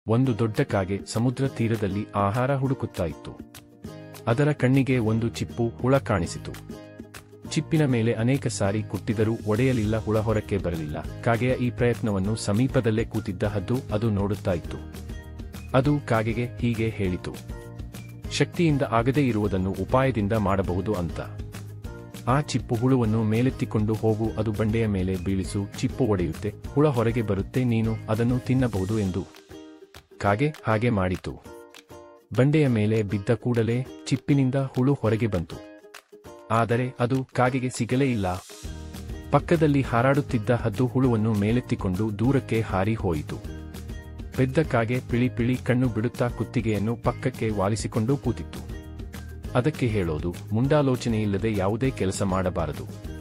ಒಂದು ದೊಡ್ಡ ಕಾಗೆ ಸಮುದ್ರ ತೀರದಲ್ಲಿ ಆಹಾರ ಹುಡುಕುತ್ತಾ ಇತ್ತು ಅದರ ಕಣ್ಣಿಗೆ ಒಂದು ಚಿಪ್ಪು ಹುಳ ಕಾಣಿಸಿತು ಚಿಪ್ಪಿನ ಮೇಲೆ ಅನೇಕ ಸಾರಿ ಕುಟ್ಟಿದರೂ ಒಡೆಯಲಿಲ್ಲ ಹುಳ ಹೊರಕ್ಕೆ ಬರಲಿಲ್ಲ ಕಾಗೆಯ ಈ ಪ್ರಯತ್ನವನ್ನು ಸಮೀಪದಲ್ಲೇ ಕೂತಿದ್ದ ಹದ್ದು ಅದು ನೋಡುತ್ತಾ ಇತ್ತು ಅದು ಕಾಗೆಗೆ ಹೀಗೆ ಹೇಳಿತು ಶಕ್ತಿಯಿಂದ ಆಗದೇ ಇರುವುದನ್ನು ಉಪಾಯದಿಂದ ಮಾಡಬಹುದು ಅಂತ ಆ ಚಿಪ್ಪು ಹುಳುವನ್ನು ಮೇಲೆತ್ತಿಕೊಂಡು ಹೋಗು ಅದು ಬಂಡೆಯ ಮೇಲೆ ಬೀಳಿಸು ಚಿಪ್ಪು ಒಡೆಯುತ್ತೆ ಹುಳ ಹೊರಗೆ ಬರುತ್ತೆ ನೀನು ಅದನ್ನು ತಿನ್ನಬಹುದು ಎಂದು ಕಾಗೆ ಹಾಗೆ ಮಾಡಿತು ಬಂಡೆಯ ಮೇಲೆ ಬಿದ್ದ ಕೂಡಲೇ ಚಿಪ್ಪಿನಿಂದ ಹುಳು ಹೊರಗೆ ಬಂತು ಆದರೆ ಅದು ಕಾಗೆಗೆ ಸಿಗಲೇ ಇಲ್ಲ ಪಕ್ಕದಲ್ಲಿ ಹಾರಾಡುತ್ತಿದ್ದ ಹದ್ದು ಹುಳುವನ್ನು ಮೇಲೆತ್ತಿಕೊಂಡು ದೂರಕ್ಕೆ ಹಾರಿ ಹೋಯಿತು ಪೆದ್ದ ಕಾಗೆ ಪಿಳಿ ಪಿಳಿ ಕಣ್ಣು ಬಿಡುತ್ತಾ ಕುತ್ತಿಗೆಯನ್ನು ಪಕ್ಕಕ್ಕೆ ವಾಲಿಸಿಕೊಂಡು ಕೂತಿತ್ತು ಅದಕ್ಕೆ ಹೇಳೋದು ಮುಂದಾಲೋಚನೆಯಿಲ್ಲದೆ ಯಾವುದೇ ಕೆಲಸ ಮಾಡಬಾರದು